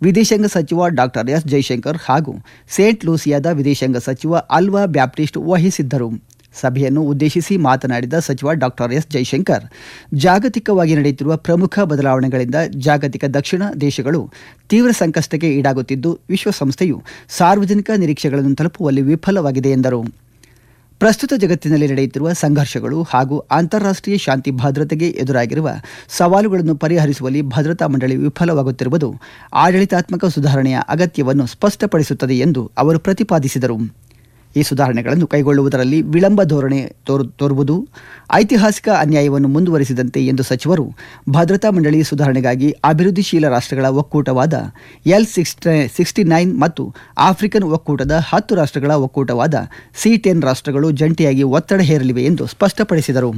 ವಿದೇಶಾಂಗ ಸಚಿವ doctor S Jaishankar ಹಾಗೂ ಸೇಂಟ್ ಲೂಸಿಯಾದ ವಿದೇಶಾಂಗ ಸಚಿವ ಅಲ್ವಾ ಬ್ಯಾಪ್ಟಿಸ್ಟ್ ವಹಿಸಿದ್ದರು ಸಭೆಯನ್ನು ಉದ್ದೇಶಿಸಿ ಮಾತನಾಡಿದ ಸಚಿವ ಡಾಕ್ಟರ್ ಎಸ್ ಜೈಶಂಕರ್ ಜಾಗತಿಕವಾಗಿ ನಡೆಯುತ್ತಿರುವ ಪ್ರಮುಖ ಬದಲಾವಣೆಗಳಿಂದ ಜಾಗತಿಕ ದಕ್ಷಿಣ ದೇಶಗಳು ತೀವ್ರ ಸಂಕಷ್ಟಕ್ಕೆ ಈಡಾಗುತ್ತಿದ್ದು ವಿಶ್ವಸಂಸ್ಥೆಯು ಸಾರ್ವಜನಿಕ ನಿರೀಕ್ಷೆಗಳನ್ನು ತಲುಪುವಲ್ಲಿ ವಿಫಲವಾಗಿದೆ ಎಂದರು ಪ್ರಸ್ತುತ ಜಗತ್ತಿನಲ್ಲಿ ನಡೆಯುತ್ತಿರುವ ಸಂಘರ್ಷಗಳು ಹಾಗೂ ಅಂತಾರಾಷ್ಟ್ರೀಯ ಶಾಂತಿ ಭದ್ರತೆಗೆ ಎದುರಾಗಿರುವ ಸವಾಲುಗಳನ್ನು ಪರಿಹರಿಸುವಲ್ಲಿ ಭದ್ರತಾ ಮಂಡಳಿ ವಿಫಲವಾಗುತ್ತಿರುವುದು ಆಡಳಿತಾತ್ಮಕ ಸುಧಾರಣೆಯ ಅಗತ್ಯವನ್ನು ಸ್ಪಷ್ಟಪಡಿಸುತ್ತದೆ ಎಂದು ಅವರು ಪ್ರತಿಪಾದಿಸಿದರು ಈ ಸುಧಾರಣೆಗಳನ್ನು ಕೈಗೊಳ್ಳುವುದರಲ್ಲಿ ವಿಳಂಬ ಧೋರಣೆ ತೋರು ತೋರುವುದು ಐತಿಹಾಸಿಕ ಅನ್ಯಾಯವನ್ನು ಮುಂದುವರಿಸಿದಂತೆ ಎಂದು ಸಚಿವರು ಭದ್ರತಾ ಮಂಡಳಿ ಸುಧಾರಣೆಗಾಗಿ ಅಭಿವೃದ್ಧಿಶೀಲ ರಾಷ್ಟ್ರಗಳ ಒಕ್ಕೂಟವಾದ ಎಲ್ ಸಿಕ್ಸ್ಟಿ ಸಿಕ್ಸ್ಟಿ ನೈನ್ ಮತ್ತು ಆಫ್ರಿಕನ್ ಒಕ್ಕೂಟದ ಹತ್ತು ರಾಷ್ಟ್ರಗಳ ಒಕ್ಕೂಟವಾದ ಸಿ ಟೆನ್ ರಾಷ್ಟ್ರಗಳು ಜಂಟಿಯಾಗಿ ಒತ್ತಡ ಹೇರಲಿವೆ ಎಂದು ಸ್ಪಷ್ಟಪಡಿಸಿದರು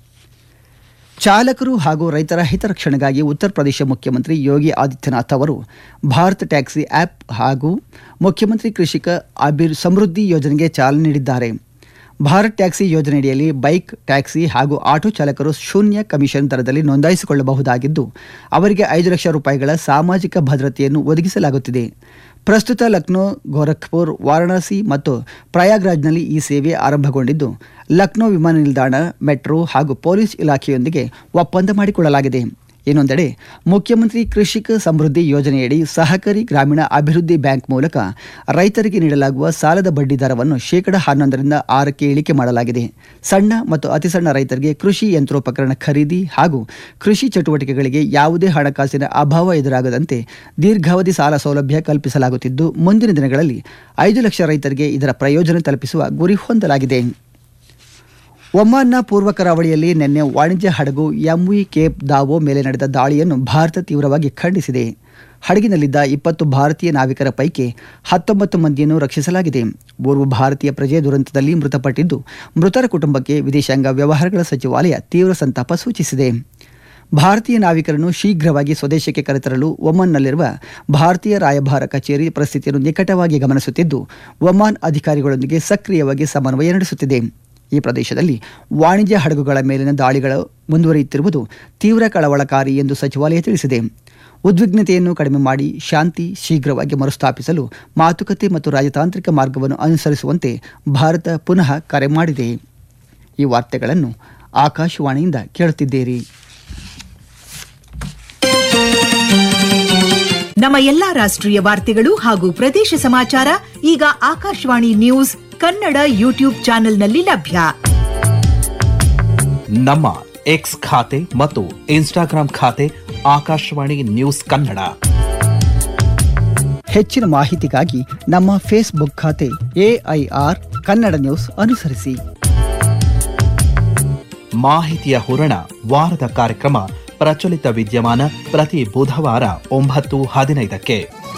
ಚಾಲಕರು ಹಾಗೂ ರೈತರ ಹಿತರಕ್ಷಣೆಗಾಗಿ ಉತ್ತರ ಪ್ರದೇಶ ಮುಖ್ಯಮಂತ್ರಿ ಯೋಗಿ ಆದಿತ್ಯನಾಥ್ ಅವರು ಭಾರತ್ ಟ್ಯಾಕ್ಸಿ ಆ್ಯಪ್ ಹಾಗೂ ಮುಖ್ಯಮಂತ್ರಿ ಕೃಷಿಕ ಅಭಿರ್ ಸಮೃದ್ಧಿ ಯೋಜನೆಗೆ ಚಾಲನೆ ನೀಡಿದ್ದಾರೆ ಭಾರತ್ ಟ್ಯಾಕ್ಸಿ ಯೋಜನೆಯಡಿಯಲ್ಲಿ ಬೈಕ್ ಟ್ಯಾಕ್ಸಿ ಹಾಗೂ ಆಟೋ ಚಾಲಕರು ಶೂನ್ಯ ಕಮಿಷನ್ ದರದಲ್ಲಿ ನೋಂದಾಯಿಸಿಕೊಳ್ಳಬಹುದಾಗಿದ್ದು ಅವರಿಗೆ ಐದು ಲಕ್ಷ ರೂಪಾಯಿಗಳ ಸಾಮಾಜಿಕ ಭದ್ರತೆಯನ್ನು ಒದಗಿಸಲಾಗುತ್ತಿದೆ ಪ್ರಸ್ತುತ ಲಕ್ನೋ ಗೋರಖ್ಪುರ್ ವಾರಣಾಸಿ ಮತ್ತು ಪ್ರಯಾಗ್ರಾಜ್ನಲ್ಲಿ ಈ ಸೇವೆ ಆರಂಭಗೊಂಡಿದ್ದು ಲಕ್ನೋ ವಿಮಾನ ನಿಲ್ದಾಣ ಮೆಟ್ರೋ ಹಾಗೂ ಪೊಲೀಸ್ ಇಲಾಖೆಯೊಂದಿಗೆ ಒಪ್ಪಂದ ಮಾಡಿಕೊಳ್ಳಲಾಗಿದೆ ಇನ್ನೊಂದೆಡೆ ಮುಖ್ಯಮಂತ್ರಿ ಕೃಷಿಕ ಸಮೃದ್ಧಿ ಯೋಜನೆಯಡಿ ಸಹಕಾರಿ ಗ್ರಾಮೀಣ ಅಭಿವೃದ್ಧಿ ಬ್ಯಾಂಕ್ ಮೂಲಕ ರೈತರಿಗೆ ನೀಡಲಾಗುವ ಸಾಲದ ಬಡ್ಡಿ ದರವನ್ನು ಶೇಕಡ ಹನ್ನೊಂದರಿಂದ ಆರಕ್ಕೆ ಇಳಿಕೆ ಮಾಡಲಾಗಿದೆ ಸಣ್ಣ ಮತ್ತು ಅತಿಸಣ್ಣ ರೈತರಿಗೆ ಕೃಷಿ ಯಂತ್ರೋಪಕರಣ ಖರೀದಿ ಹಾಗೂ ಕೃಷಿ ಚಟುವಟಿಕೆಗಳಿಗೆ ಯಾವುದೇ ಹಣಕಾಸಿನ ಅಭಾವ ಎದುರಾಗದಂತೆ ದೀರ್ಘಾವಧಿ ಸಾಲ ಸೌಲಭ್ಯ ಕಲ್ಪಿಸಲಾಗುತ್ತಿದ್ದು ಮುಂದಿನ ದಿನಗಳಲ್ಲಿ ಐದು ಲಕ್ಷ ರೈತರಿಗೆ ಇದರ ಪ್ರಯೋಜನ ತಲುಪಿಸುವ ಗುರಿ ಹೊಂದಲಾಗಿದೆ ಒಮಾನ್ನ ಪೂರ್ವ ಕರಾವಳಿಯಲ್ಲಿ ನಿನ್ನೆ ವಾಣಿಜ್ಯ ಹಡಗು ಎಂವಿ ಕೇಪ್ ದಾವೋ ಮೇಲೆ ನಡೆದ ದಾಳಿಯನ್ನು ಭಾರತ ತೀವ್ರವಾಗಿ ಖಂಡಿಸಿದೆ ಹಡಗಿನಲ್ಲಿದ್ದ ಇಪ್ಪತ್ತು ಭಾರತೀಯ ನಾವಿಕರ ಪೈಕಿ ಹತ್ತೊಂಬತ್ತು ಮಂದಿಯನ್ನು ರಕ್ಷಿಸಲಾಗಿದೆ ಓರ್ವ ಭಾರತೀಯ ಪ್ರಜೆ ದುರಂತದಲ್ಲಿ ಮೃತಪಟ್ಟಿದ್ದು ಮೃತರ ಕುಟುಂಬಕ್ಕೆ ವಿದೇಶಾಂಗ ವ್ಯವಹಾರಗಳ ಸಚಿವಾಲಯ ತೀವ್ರ ಸಂತಾಪ ಸೂಚಿಸಿದೆ ಭಾರತೀಯ ನಾವಿಕರನ್ನು ಶೀಘ್ರವಾಗಿ ಸ್ವದೇಶಕ್ಕೆ ಕರೆತರಲು ಒಮನ್ನಲ್ಲಿರುವ ಭಾರತೀಯ ರಾಯಭಾರ ಕಚೇರಿ ಪರಿಸ್ಥಿತಿಯನ್ನು ನಿಕಟವಾಗಿ ಗಮನಿಸುತ್ತಿದ್ದು ಒಮಾನ್ ಅಧಿಕಾರಿಗಳೊಂದಿಗೆ ಸಕ್ರಿಯವಾಗಿ ಸಮನ್ವಯ ನಡೆಸುತ್ತಿದೆ ಈ ಪ್ರದೇಶದಲ್ಲಿ ವಾಣಿಜ್ಯ ಹಡಗುಗಳ ಮೇಲಿನ ದಾಳಿಗಳು ಮುಂದುವರಿಯುತ್ತಿರುವುದು ತೀವ್ರ ಕಳವಳಕಾರಿ ಎಂದು ಸಚಿವಾಲಯ ತಿಳಿಸಿದೆ ಉದ್ವಿಗ್ನತೆಯನ್ನು ಕಡಿಮೆ ಮಾಡಿ ಶಾಂತಿ ಶೀಘ್ರವಾಗಿ ಮರುಸ್ಥಾಪಿಸಲು ಮಾತುಕತೆ ಮತ್ತು ರಾಜತಾಂತ್ರಿಕ ಮಾರ್ಗವನ್ನು ಅನುಸರಿಸುವಂತೆ ಭಾರತ ಪುನಃ ಕರೆ ಮಾಡಿದೆ ಈ ವಾರ್ತೆಗಳನ್ನು ಆಕಾಶವಾಣಿಯಿಂದ ಕೇಳುತ್ತಿದ್ದೀರಿ ನಮ್ಮ ಎಲ್ಲಾ ರಾಷ್ಟ್ರೀಯ ವಾರ್ತೆಗಳು ಹಾಗೂ ಪ್ರದೇಶ ಸಮಾಚಾರ ಈಗ ಆಕಾಶವಾಣಿ ನ್ಯೂಸ್ ಕನ್ನಡ ಯೂಟ್ಯೂಬ್ ಚಾನೆಲ್ನಲ್ಲಿ ಲಭ್ಯ ನಮ್ಮ ಎಕ್ಸ್ ಖಾತೆ ಮತ್ತು ಇನ್ಸ್ಟಾಗ್ರಾಂ ಖಾತೆ ಆಕಾಶವಾಣಿ ನ್ಯೂಸ್ ಕನ್ನಡ ಹೆಚ್ಚಿನ ಮಾಹಿತಿಗಾಗಿ ನಮ್ಮ ಫೇಸ್ಬುಕ್ ಖಾತೆ ಎಐಆರ್ ಕನ್ನಡ ನ್ಯೂಸ್ ಅನುಸರಿಸಿ ಮಾಹಿತಿಯ ಹೂರಣ ವಾರದ ಕಾರ್ಯಕ್ರಮ ಪ್ರಚಲಿತ ವಿದ್ಯಮಾನ ಪ್ರತಿ ಬುಧವಾರ ಒಂಬತ್ತು ಹದಿನೈದಕ್ಕೆ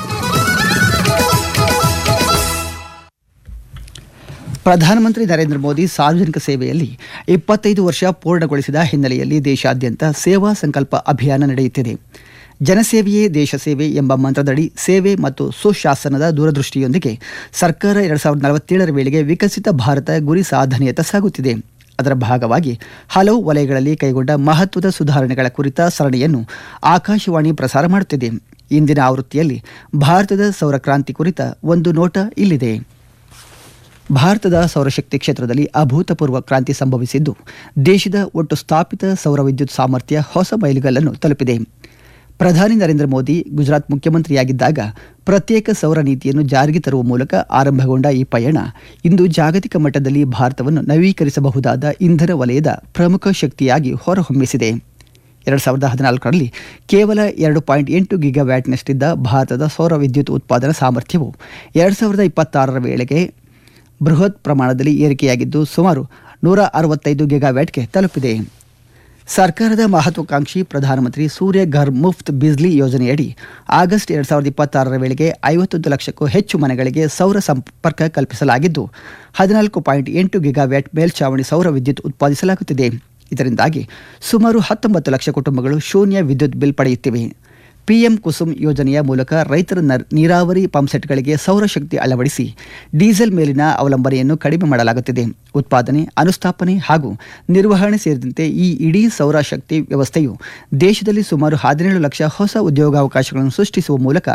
ಪ್ರಧಾನಮಂತ್ರಿ ನರೇಂದ್ರ ಮೋದಿ ಸಾರ್ವಜನಿಕ ಸೇವೆಯಲ್ಲಿ ಇಪ್ಪತ್ತೈದು ವರ್ಷ ಪೂರ್ಣಗೊಳಿಸಿದ ಹಿನ್ನೆಲೆಯಲ್ಲಿ ದೇಶಾದ್ಯಂತ ಸೇವಾ ಸಂಕಲ್ಪ ಅಭಿಯಾನ ನಡೆಯುತ್ತಿದೆ ಜನಸೇವೆಯೇ ದೇಶ ಸೇವೆ ಎಂಬ ಮಂತ್ರದಡಿ ಸೇವೆ ಮತ್ತು ಸುಶಾಸನದ ದೂರದೃಷ್ಟಿಯೊಂದಿಗೆ ಸರ್ಕಾರ ಎರಡು ಸಾವಿರದ ನಲವತ್ತೇಳರ ವೇಳೆಗೆ ವಿಕಸಿತ ಭಾರತ ಗುರಿ ಸಾಧನೆಯತ್ತ ಸಾಗುತ್ತಿದೆ ಅದರ ಭಾಗವಾಗಿ ಹಲವು ವಲಯಗಳಲ್ಲಿ ಕೈಗೊಂಡ ಮಹತ್ವದ ಸುಧಾರಣೆಗಳ ಕುರಿತ ಸರಣಿಯನ್ನು ಆಕಾಶವಾಣಿ ಪ್ರಸಾರ ಮಾಡುತ್ತಿದೆ ಇಂದಿನ ಆವೃತ್ತಿಯಲ್ಲಿ ಭಾರತದ ಸೌರ ಕ್ರಾಂತಿ ಕುರಿತ ಒಂದು ನೋಟ ಇಲ್ಲಿದೆ ಭಾರತದ ಸೌರಶಕ್ತಿ ಕ್ಷೇತ್ರದಲ್ಲಿ ಅಭೂತಪೂರ್ವ ಕ್ರಾಂತಿ ಸಂಭವಿಸಿದ್ದು ದೇಶದ ಒಟ್ಟು ಸ್ಥಾಪಿತ ಸೌರ ವಿದ್ಯುತ್ ಸಾಮರ್ಥ್ಯ ಹೊಸ ಮೈಲಿಗಲ್ಲನ್ನು ತಲುಪಿದೆ ಪ್ರಧಾನಿ ನರೇಂದ್ರ ಮೋದಿ ಗುಜರಾತ್ ಮುಖ್ಯಮಂತ್ರಿಯಾಗಿದ್ದಾಗ ಪ್ರತ್ಯೇಕ ಸೌರ ನೀತಿಯನ್ನು ಜಾರಿಗೆ ತರುವ ಮೂಲಕ ಆರಂಭಗೊಂಡ ಈ ಪಯಣ ಇಂದು ಜಾಗತಿಕ ಮಟ್ಟದಲ್ಲಿ ಭಾರತವನ್ನು ನವೀಕರಿಸಬಹುದಾದ ಇಂಧನ ವಲಯದ ಪ್ರಮುಖ ಶಕ್ತಿಯಾಗಿ ಹೊರಹೊಮ್ಮಿಸಿದೆ ಎರಡು ಸಾವಿರದ ಹದಿನಾಲ್ಕರಲ್ಲಿ ಕೇವಲ ಎರಡು ಪಾಯಿಂಟ್ ಎಂಟು ಗಿಗಾವ್ಯಾಟ್ನಷ್ಟಿದ್ದ ಭಾರತದ ಸೌರ ವಿದ್ಯುತ್ ಉತ್ಪಾದನಾ ಸಾಮರ್ಥ್ಯವು ಎರಡು ಸಾವಿರದ ಇಪ್ಪತ್ತಾರರ ವೇಳೆಗೆ ಬೃಹತ್ ಪ್ರಮಾಣದಲ್ಲಿ ಏರಿಕೆಯಾಗಿದ್ದು ಸುಮಾರು ನೂರ ಅರವತ್ತೈದು ಗಿಗಾವ್ಯಾಟ್ಗೆ ತಲುಪಿದೆ ಸರ್ಕಾರದ ಮಹತ್ವಾಕಾಂಕ್ಷಿ ಪ್ರಧಾನಮಂತ್ರಿ ಸೂರ್ಯ ಘರ್ ಮುಫ್ತ್ ಬಿಜ್ಲಿ ಯೋಜನೆಯಡಿ ಆಗಸ್ಟ್ ಎರಡು ಸಾವಿರದ ಇಪ್ಪತ್ತಾರರ ವೇಳೆಗೆ ಐವತ್ತೊಂದು ಲಕ್ಷಕ್ಕೂ ಹೆಚ್ಚು ಮನೆಗಳಿಗೆ ಸೌರ ಸಂಪರ್ಕ ಕಲ್ಪಿಸಲಾಗಿದ್ದು ಹದಿನಾಲ್ಕು ಪಾಯಿಂಟ್ ಎಂಟು ಗಿಗಾವ್ಯಾಟ್ ಮೇಲ್ಛಾವಣಿ ಸೌರ ವಿದ್ಯುತ್ ಉತ್ಪಾದಿಸಲಾಗುತ್ತಿದೆ ಇದರಿಂದಾಗಿ ಸುಮಾರು ಹತ್ತೊಂಬತ್ತು ಲಕ್ಷ ಕುಟುಂಬಗಳು ಶೂನ್ಯ ವಿದ್ಯುತ್ ಬಿಲ್ ಪಡೆಯುತ್ತಿವೆ ಪಿಎಂ ಕುಸುಮ್ ಯೋಜನೆಯ ಮೂಲಕ ರೈತರ ನರ್- ನೀರಾವರಿ ಪಂಪ್ಸೆಟ್ಗಳಿಗೆ ಸೌರಶಕ್ತಿ ಅಳವಡಿಸಿ ಡೀಸೆಲ್ ಮೇಲಿನ ಅವಲಂಬನೆಯನ್ನು ಕಡಿಮೆ ಮಾಡಲಾಗುತ್ತಿದೆ ಉತ್ಪಾದನೆ ಅನುಸ್ಥಾಪನೆ ಹಾಗೂ ನಿರ್ವಹಣೆ ಸೇರಿದಂತೆ ಈ ಇಡೀ ಸೌರಶಕ್ತಿ ವ್ಯವಸ್ಥೆಯು ದೇಶದಲ್ಲಿ ಸುಮಾರು ಹದಿನೇಳು ಲಕ್ಷ ಹೊಸ ಉದ್ಯೋಗಾವಕಾಶಗಳನ್ನು ಸೃಷ್ಟಿಸುವ ಮೂಲಕ